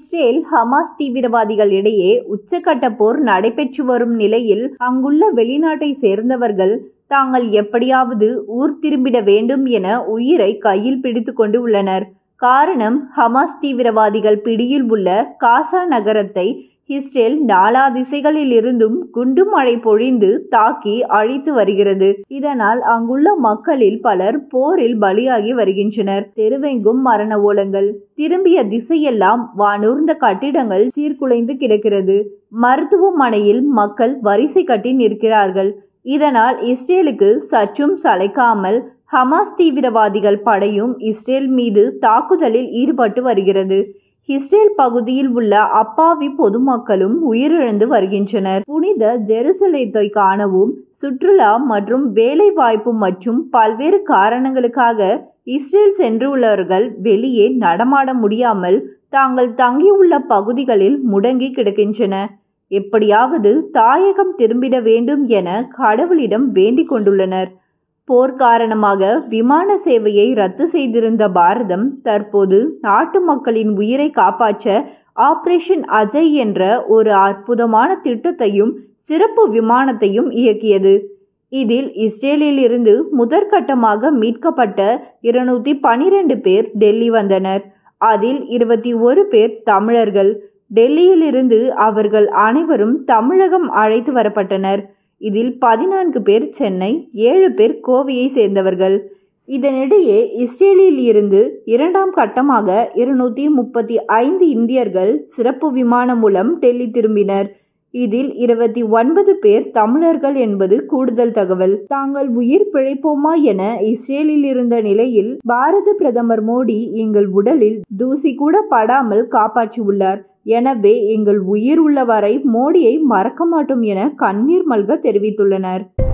Israel Hamas தீவிரவாதிகள் இடையே உச்சக்கட்ட போர் நடைபெற்று வரும் நிலையில் அங்குள்ள வெளிநாட்டை சேர்ந்தவர்கள் தாங்கள் எப்படியாவது ஊர் திரும்பிட வேண்டும் என உயிரை கையில் பிடித்து கொண்டு உள்ளனர் காரணம் ஹமாஸ் தீவிரவாதிகள் பிடியில் உள்ள காசா நகரத்தை இஸ்ரேல் நாலா திசைகளில் இருந்தும் குண்டு மழை பொழிந்து தாக்கி அழித்து வருகிறது இதனால் அங்குள்ள மக்களில் பலர் போரில் பலியாகி வருகின்றனர் தெருவெங்கும் மரண ஓலங்கள் திரும்பிய திசையெல்லாம் வானூர்ந்த கட்டிடங்கள் சீர்குலைந்து கிடக்கிறது மருத்துவமனையில் மக்கள் வரிசை கட்டி நிற்கிறார்கள் இதனால் இஸ்ரேலுக்கு சற்றும் சளைக்காமல் ஹமாஸ் தீவிரவாதிகள் படையும் இஸ்ரேல் மீது தாக்குதலில் ஈடுபட்டு வருகிறது இஸ்ரேல் பகுதியில் உள்ள அப்பாவி பொதுமக்களும் உயிரிழந்து வருகின்றனர் புனித ஜெருசலேத்தை காணவும் சுற்றுலா மற்றும் வேலை வாய்ப்பு மற்றும் பல்வேறு காரணங்களுக்காக இஸ்ரேல் சென்றுள்ளவர்கள் வெளியே நடமாட முடியாமல் தாங்கள் தங்கியுள்ள பகுதிகளில் முடங்கி கிடக்கின்றன எப்படியாவது தாயகம் திரும்பிட வேண்டும் என கடவுளிடம் வேண்டிக் கொண்டுள்ளனர் போர் காரணமாக விமான சேவையை ரத்து செய்திருந்த பாரதம் தற்போது நாட்டு மக்களின் உயிரை காப்பாற்ற ஆபரேஷன் அஜய் என்ற ஒரு அற்புதமான திட்டத்தையும் சிறப்பு விமானத்தையும் இயக்கியது இதில் இஸ்ரேலில் இருந்து முதற்கட்டமாக மீட்கப்பட்ட இருநூத்தி பனிரெண்டு பேர் டெல்லி வந்தனர் அதில் இருபத்தி ஒரு பேர் தமிழர்கள் டெல்லியிலிருந்து அவர்கள் அனைவரும் தமிழகம் அழைத்து வரப்பட்டனர் இதில் பதினான்கு பேர் சென்னை ஏழு பேர் கோவையை சேர்ந்தவர்கள் இதனிடையே இஸ்ரேலில் இருந்து இரண்டாம் கட்டமாக இருநூத்தி முப்பத்தி ஐந்து இந்தியர்கள் சிறப்பு விமானம் மூலம் டெல்லி திரும்பினர் இதில் இருபத்தி ஒன்பது பேர் தமிழர்கள் என்பது கூடுதல் தகவல் தாங்கள் உயிர் பிழைப்போமா என இஸ்ரேலில் இருந்த நிலையில் பாரத பிரதமர் மோடி எங்கள் உடலில் தூசி கூட படாமல் காப்பாற்றியுள்ளார் எனவே எங்கள் உயிர் உள்ளவரை மோடியை மறக்க மாட்டோம் என கண்ணீர் மல்க தெரிவித்துள்ளனர்